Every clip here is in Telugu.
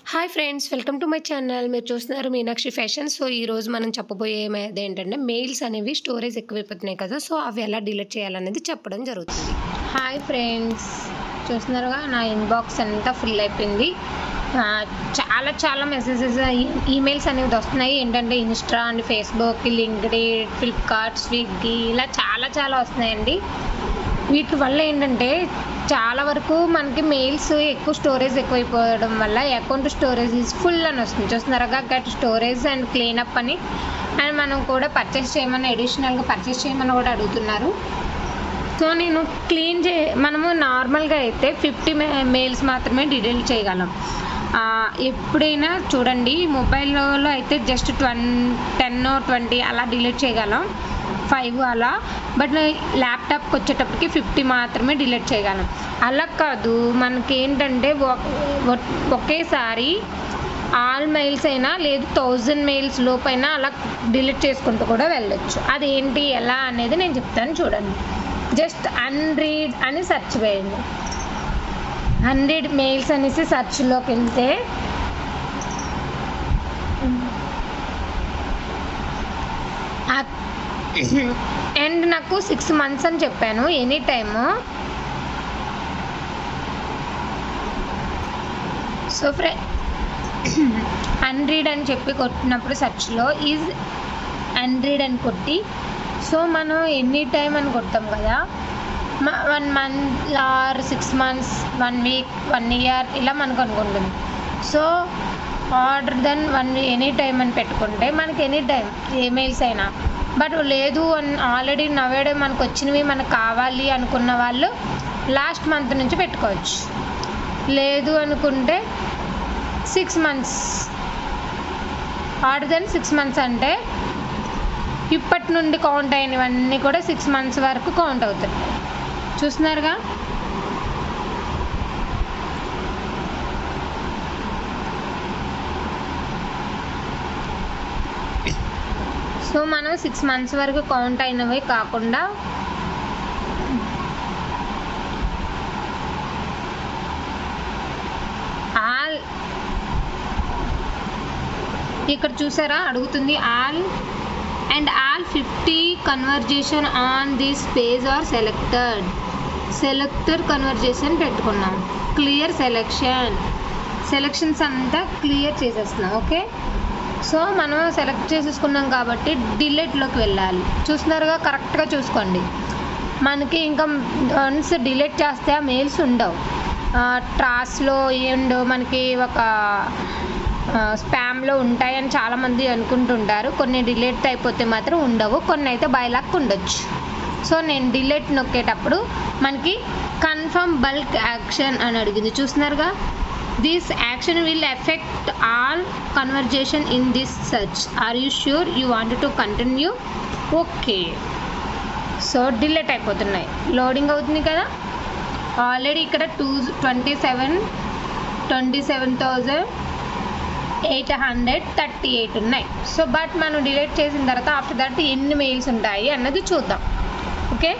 hi friends welcome to my channel మీరు చూస్తున్నారు మీనాక్షి ఫ్యాషన్ సో ఈ రోజు మనం చెప్పబోయే ఏమైతే ఏంటంటే మెయిల్స్ అనేవి స్టోరేజ్ ఎక్కువైపోతున్నాయి కదా సో అవి ఎలా డిలీట్ చేయాలనేది చెప్పడం జరుగుతుంది హాయ్ ఫ్రెండ్స్ చూస్తున్నారుగా నా ఇన్బాక్స్ అంతా ఫుల్ అయిపోయింది ఆ, చాలా చాలా మెసేజెస్ ఈమెయిల్స్ అనేవి వస్తున్నాయి ఏంటంటే Insta and Facebook LinkedIn Flipkart Swiggy ఇలా చాలా చాలా వస్తున్నాయండి వీటి వల్ల ఏంటంటే చాలా వరకు మనకి మెయిల్స్ ఎక్కువ స్టోరేజ్ ఎక్కువైపోవడం వల్ల అకౌంట్ స్టోరేజ్ ఈజ్ ఫుల్ అని వస్తుంది చూస్తున్నారుగా గట్ స్టోరేజ్ అండ్ క్లీనప్ అని అండ్ మనం కూడా పర్చేస్ చేయమని అడిషనల్గా పర్చేస్ చేయమని కూడా అడుగుతున్నారు సో నేను క్లీన్ చే మనము నార్మల్గా అయితే ఫిఫ్టీ మెయిల్స్ మాత్రమే డిలీట్ చేయగలం ఆ, ఎప్పుడైనా చూడండి మొబైల్లో అయితే జస్ట్ ట్వం టెన్ ట్వంటీ అలా డిలీట్ చేయగలం ఫైవ్ అలా బట్ ల్యాప్టాప్కి వచ్చేటప్పటికి ఫిఫ్టీ మాత్రమే డిలీట్ చేయగలం అలా కాదు మనకి ఏంటంటే ఒ- ఒ- ఒకేసారి ఆల్ మెయిల్స్ అయినా లేదు థౌజండ్ మెయిల్స్ లోపైనా అలా డిలీట్ చేసుకుంటూ కూడా వెళ్ళొచ్చు అదేంటి ఎలా అనేది నేను చెప్తాను చూడండి జస్ట్ అన్రీడ్ అని సెర్చ్ చేయండి హండ్రెడ్ మెయిల్స్ అనేసి సెర్చ్లోకి వెళ్తే అండ్ నాకు సిక్స్ మంత్స్ అని చెప్పాను ఎనీ టైము సో ఫ్రె అన్రీడ్ అని చెప్పి కొట్టినప్పుడు సెర్చ్లో ఈజ్ అన్రీడ్ అని కొట్టి సో మనం ఎనీ టైం అని కొడతాం కదా one month or six months one week one year ఇలా మనకు అనుకుంటుంది so order then one any time అని పెట్టుకుంటే మనకి ఎనీ టైం ఏ మెయిల్స్ అయినా బట్ లేదు అని ఆల్రెడీ నవేడే మనకు వచ్చినవి మనకు కావాలి అనుకున్న వాళ్ళు లాస్ట్ మంత్ నుంచి పెట్టుకోవచ్చు లేదు అనుకుంటే six months order then six months అంటే ఇప్పటి నుండి కౌంట్ అయినవన్నీ కూడా సిక్స్ మంత్స్ వరకు కౌంట్ అవుతాయి చూస్తున్నారుగా సో మనం సిక్స్ మంత్స్ వరకు కౌంట్ అయినవి కాకుండా ఆల్ ఇక్కడ చూసారా అడుగుతుంది all and all fifty conversation on this page are selected selector conversation పెట్టుకున్నాం క్లియర్ సెలెక్షన్ సెలెక్షన్స్ అంతా క్లియర్ చేసేస్తున్నాం ఓకే సో మనం సెలెక్ట్ చేసేసుకున్నాం కాబట్టి డిలీట్లోకి వెళ్ళాలి చూస్తున్నారుగా కరెక్ట్గా చూసుకోండి మనకి ఇంకా వన్స్ డిలీట్ చేస్తే ఆ మెయిల్స్ ఉండవు ట్రాస్లో అండ్ మనకి ఒక స్పామ్లో ఉంటాయని చాలామంది అనుకుంటుంటారు కొన్ని డిలీట్ అయిపోతే మాత్రం ఉండవు కొన్ని అయితే బైలాక్ ఉండొచ్చు సో నేను డిలీట్ నొక్కేటప్పుడు మనకి కన్ఫర్మ్ బల్క్ యాక్షన్ అని అడిగింది చూస్తున్నారుగా this action will effect all conversation in this search are you sure you want to continue okay so delete అయిపోతున్నాయి లోడింగ్ అవుతుంది కదా ఆల్రెడీ ఇక్కడ two twenty seven twenty seven thousand eight hundred thirty eight ఉన్నాయి సో బట్ మనం డిలీట్ చేసిన తర్వాత ఆఫ్టర్ దట్ ఎన్ని మెయిల్స్ ఉంటాయి అన్నది చూద్దాం ఓకే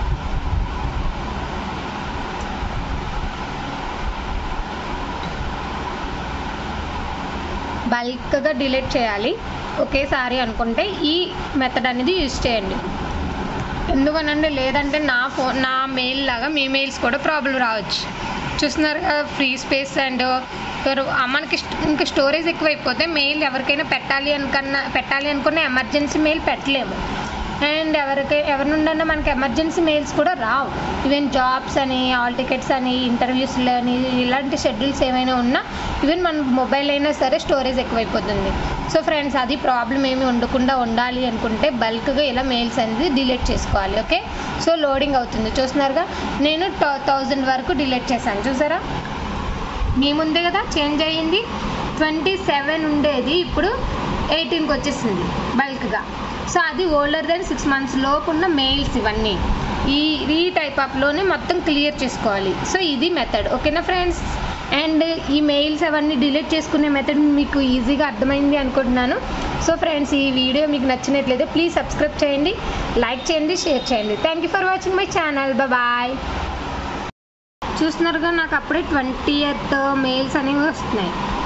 బల్క్గా డిలీట్ చేయాలి ఒకేసారి అనుకుంటే ఈ మెథడ్ అనేది యూజ్ చేయండి ఎందుకనంటే లేదంటే నా ఫోన్ నా మెయిల్ లాగా మీ మెయిల్స్ కూడా ప్రాబ్లం రావచ్చు చూస్తున్నారు ఫ్రీ స్పేస్ అండ్ మనకి స్ట్- ఇంకా స్టోరేజ్ ఎక్కువైపోతే మెయిల్ ఎవరికైనా పెట్టాలి అనుకన్నా పెట్టాలి అనుకున్న ఎమర్జెన్సీ మెయిల్ పెట్టలేము అండ్ ఎవరికి ఎవరి నుండన్నా మనకి ఎమర్జెన్సీ మెయిల్స్ కూడా రావు ఈవెన్ జాబ్స్ అని ఆల్ టికెట్స్ అని ఇంటర్వ్యూస్లు అని ఇలాంటి షెడ్యూల్స్ ఏమైనా ఉన్నా ఈవెన్ మన మొబైల్ అయినా సరే స్టోరేజ్ ఎక్కువైపోతుంది సో ఫ్రెండ్స్ అది ప్రాబ్లం ఏమి ఉండకుండా ఉండాలి అనుకుంటే బల్క్గా ఇలా మెయిల్స్ అనేది డిలీట్ చేసుకోవాలి ఓకే సో లోడింగ్ అవుతుంది చూస్తున్నారుగా నేను థౌజండ్ వరకు డిలీట్ చేశాను చూసారా మీ ముందే కదా చేంజ్ అయ్యింది ట్వంటీ సెవెన్ ఉండేది ఇప్పుడు ఎయిటీన్కి వచ్చేసింది బల్క్గా సో అది ఓల్డర్ దెన్ సిక్స్ మంత్స్ లోపు ఉన్న మెయిల్స్ ఇవన్నీ ఈ ఈ టైప్ ఆఫ్లోనే మొత్తం క్లియర్ చేసుకోవాలి సో ఇది మెథడ్ ఓకేనా ఫ్రెండ్స్ అండ్ ఈ మెయిల్స్ అవన్నీ డిలీట్ చేసుకునే మెథడ్ మీకు ఈజీగా అర్థమైంది అనుకుంటున్నాను సో ఫ్రెండ్స్ ఈ వీడియో మీకు నచ్చినట్లయితే ప్లీజ్ సబ్స్క్రైబ్ చేయండి లైక్ చేయండి షేర్ చేయండి thank you for watching my channel bye చూస్తున్నారుగా నాకు అప్పుడే ట్వంటీ ఎయిత్ మెయిల్స్ అనేవి వస్తున్నాయి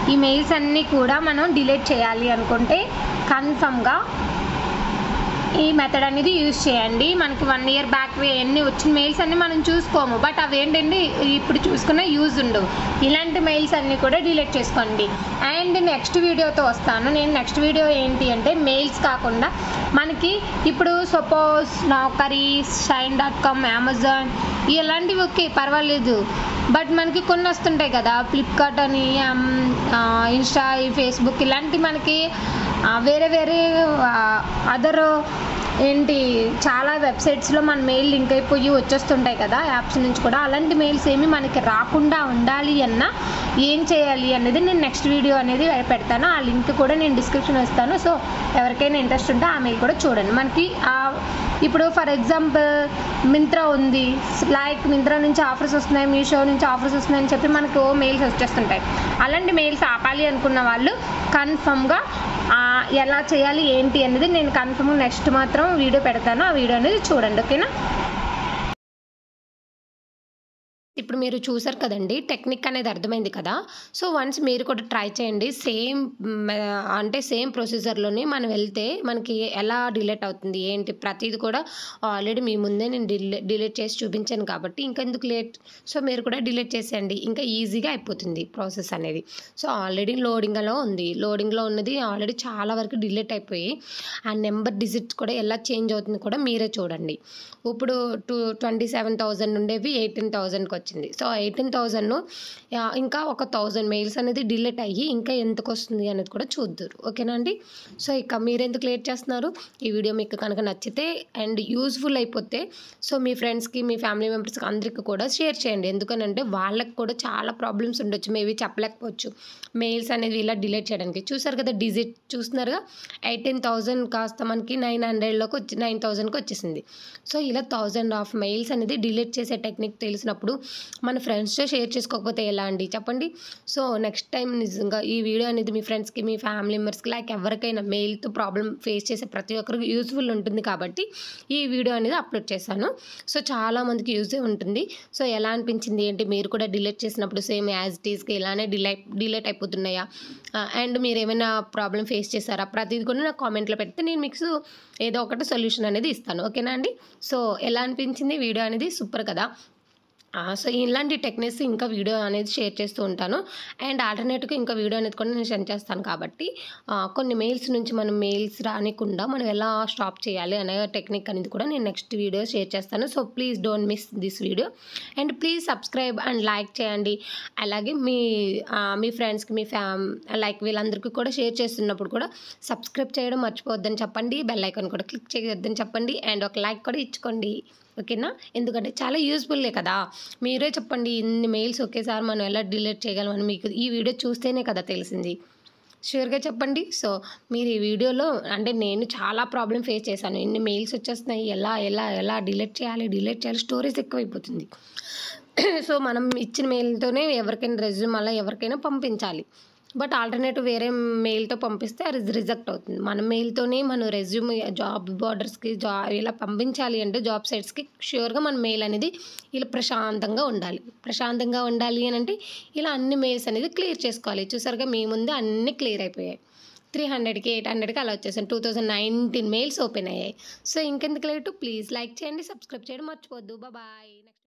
ఈ మెయిల్స్ అన్నీ కూడా మనం డిలీట్ చేయాలి అనుకుంటే కన్ఫర్మ్గా ఈ మెథడ్ అనేది యూజ్ చేయండి మనకి వన్ ఇయర్ బ్యాక్ ఎన్ని వచ్చిన మెయిల్స్ అన్ని మనం చూసుకోము బట్ అవి ఏంటండి ఇప్పుడు చూసుకున్న యూజ్ ఉండవు ఇలాంటి మెయిల్స్ అన్ని కూడా డిలీట్ చేసుకోండి అండ్ నెక్స్ట్ వీడియోతో వస్తాను నేను నెక్స్ట్ వీడియో ఏంటి అంటే మెయిల్స్ కాకుండా మనకి ఇప్పుడు suppose Naukri Shine dot com Amazon ఇలాంటివి ఓకే పర్వాలేదు బట్ మనకి కొన్ని వస్తుంటాయి కదా ఫ్లిప్కార్ట్ అని ఇన్స్టా ఫేస్బుక్ ఇలాంటి మనకి ఆ, వేరే వేరే అదర్ ఏంటి చాలా వెబ్సైట్స్లో మన మెయిల్ లింక్ అయిపోయి వచ్చేస్తుంటాయి కదా యాప్స్ నుంచి కూడా అలాంటి మెయిల్స్ ఏమి మనకి రాకుండా ఉండాలి అన్నా ఏం చేయాలి అనేది నేను నెక్స్ట్ వీడియో అనేది పెడతాను ఆ లింక్ కూడా నేను డిస్క్రిప్షన్ ఇస్తాను సో ఎవరికైనా ఇంట్రెస్ట్ ఉంటే ఆ మెయిల్ కూడా చూడండి మనకి ఆ ఇప్పుడు ఫర్ ఎగ్జాంపుల్ మింత్రా ఉంది లైక్ మింత్రా నుంచి ఆఫర్స్ వస్తున్నాయి మీషో నుంచి ఆఫర్స్ వస్తున్నాయని చెప్పి మనకు మెయిల్స్ వచ్చేస్తుంటాయి అలాంటి మెయిల్స్ ఆపాలి అనుకున్న వాళ్ళు కన్ఫర్మ్గా ఎలా చేయాలి ఏంటి అనేది నేను కన్ఫర్మ్ నెక్స్ట్ మాత్రం వీడియో పెడతాను ఆ వీడియో అనేది చూడండి ఓకేనా ఇప్పుడు మీరు చూసారు కదండి టెక్నిక్ అనేది అర్థమైంది కదా సో వన్స్ మీరు కూడా ట్రై చేయండి సేమ్ అంటే సేమ్ ప్రొసీజర్లోనే మనం వెళ్తే మనకి ఎలా డిలీట్ అవుతుంది ఏంటి ప్రతిది కూడా ఆల్రెడీ మీ ముందే నేను డిలే డిలీట్ చేసి చూపించాను కాబట్టి ఇంకా ఎందుకు లేట్ సో మీరు కూడా డిలీట్ చేసేయండి ఇంకా ఈజీగా అయిపోతుంది ప్రాసెస్ అనేది సో ఆల్రెడీ లోడింగ్లో ఉంది లోడింగ్లో ఉన్నది ఆల్రెడీ చాలా వరకు డిలీట్ అయిపోయి ఆ నెంబర్ డిజిట్స్ కూడా ఎలా చేంజ్ అవుతుంది కూడా మీరే చూడండి ఇప్పుడు టూ ట్వంటీ సెవెన్ థౌజండ్ ఉండేవి ఎయిటీన్ థౌజండ్కి వచ్చింది సో ఎయిటీన్ థౌజండ్ ఇంకా ఒక థౌజండ్ మెయిల్స్ అనేది డిలీట్ అయ్యి ఇంకా ఎంతకు వస్తుంది అనేది కూడా చూద్దరు ఓకేనా అండి సో ఇక మీరు ఎందుకు లేట్ చేస్తున్నారు ఈ వీడియో మీకు కనుక నచ్చితే అండ్ యూజ్ఫుల్ అయిపోతే సో మీ ఫ్రెండ్స్కి మీ ఫ్యామిలీ మెంబర్స్కి అందరికీ కూడా షేర్ చేయండి ఎందుకనంటే వాళ్ళకి కూడా చాలా ప్రాబ్లమ్స్ ఉండొచ్చు మేబీ చెప్పలేకపోవచ్చు మెయిల్స్ అనేది ఇలా డిలీట్ చేయడానికి చూసారు కదా డిజిట్ చూస్తున్నారుగా ఎయిటీన్ థౌజండ్ కాస్త మనకి నైన్ హండ్రెడ్లోకి వచ్చి నైన్ థౌజండ్కి వచ్చేసింది సో ఇలా థౌజండ్ ఆఫ్ మెయిల్స్ అనేది డిలీట్ చేసే టెక్నిక్ తెలిసినప్పుడు మన ఫ్రెండ్స్తో షేర్ చేసుకోకపోతే ఎలా అండి చెప్పండి సో నెక్స్ట్ టైం నిజంగా ఈ వీడియో అనేది మీ ఫ్రెండ్స్కి మీ ఫ్యామిలీ మెంబర్స్కి లైక్ ఎవరికైనా మెయిల్తో ప్రాబ్లం ఫేస్ చేసే ప్రతి ఒక్కరికి యూస్ఫుల్ ఉంటుంది కాబట్టి ఈ వీడియో అనేది అప్లోడ్ చేశాను సో చాలా మందికి యూజే ఉంటుంది సో ఎలా అనిపించింది ఏంటి మీరు కూడా డిలీట్ చేసినప్పుడు సేమ్ యాజ్ టీస్కి ఇలానే డిలైట్ డిలీట్ అయిపోతున్నాయా అండ్ మీరు ఏమైనా ప్రాబ్లం ఫేస్ చేశారా ప్రతిది కూడా నాకు కామెంట్లో పెడితే నేను మీకు ఏదో ఒకటి సొల్యూషన్ అనేది ఇస్తాను ఓకేనా అండి సో ఎలా అనిపించింది వీడియో అనేది సూపర్ కదా ఆ, సో ఇలాంటి టెక్నిక్స్ ఇంకా వీడియో అనేది షేర్ చేస్తూ ఉంటాను అండ్ ఆల్టర్నేట్గా ఇంకా వీడియో అనేది కూడా నేను సెండ్ చేస్తాను కాబట్టి ఆ, కొన్ని మెయిల్స్ నుంచి మనం మెయిల్స్ రానికుండా మనం ఎలా స్టాప్ చేయాలి అనే టెక్నిక్ అనేది కూడా నేను నెక్స్ట్ వీడియో షేర్ చేస్తాను so please don't miss this video and please subscribe and like చేయండి అలాగే మీ ఆ, మీ ఫ్రెండ్స్కి మీ ఫ్యామ్ లైక్ వీళ్ళందరికీ కూడా షేర్ చేస్తున్నప్పుడు కూడా సబ్స్క్రైబ్ చేయడం మర్చిపోవద్దని చెప్పండి బెల్ ఐకాన్ కూడా క్లిక్ చేయొద్దని చెప్పండి అండ్ ఒక లైక్ కూడా ఇచ్చుకోండి ఓకేనా ఎందుకంటే చాలా యూస్ఫుల్లే కదా మీరే చెప్పండి ఇన్ని మెయిల్స్ ఒకేసారి మనం ఎలా డిలీట్ చేయగలం అని మీకు ఈ వీడియో చూస్తేనే కదా తెలిసింది షూర్గా చెప్పండి సో మీరు ఈ వీడియోలో అంటే నేను చాలా ప్రాబ్లం ఫేస్ చేశాను ఎన్ని మెయిల్స్ వచ్చేస్తున్నాయి ఎలా ఎలా ఎలా డిలీట్ చేయాలి డిలీట్ చేయాలి స్టోరేజ్ ఎక్కువైపోతుంది సో మనం ఇచ్చిన మెయిల్తోనే ఎవరికైనా రెజ్యూమ్ అలా ఎవరికైనా పంపించాలి బట్ ఆల్టర్నేటివ్ వేరే మెయిల్తో పంపిస్తే అది రిజెక్ట్ అవుతుంది మన మెయిల్తోనే మనం రెజ్యూమ్ జాబ్ బార్డర్స్కి జా ఇలా పంపించాలి అంటే జాబ్ సైట్స్కి ష్యూర్గా మన మెయిల్ అనేది ఇలా ప్రశాంతంగా ఉండాలి ప్రశాంతంగా ఉండాలి అని అంటే ఇలా అన్ని మెయిల్స్ అనేది క్లియర్ చేసుకోవాలి చూసారుగా మీ ముందే అన్నీ క్లియర్ అయిపోయాయి త్రీ హండ్రెడ్కి ఎయిట్ హండ్రెడ్కి అలా వచ్చేసాను two thousand nineteen mails open అయ్యాయి సో ఇంకెందుకు లేటు ప్లీజ్ లైక్ చేయండి సబ్స్క్రైబ్ చేయడం మర్చిపోద్దు బాయ్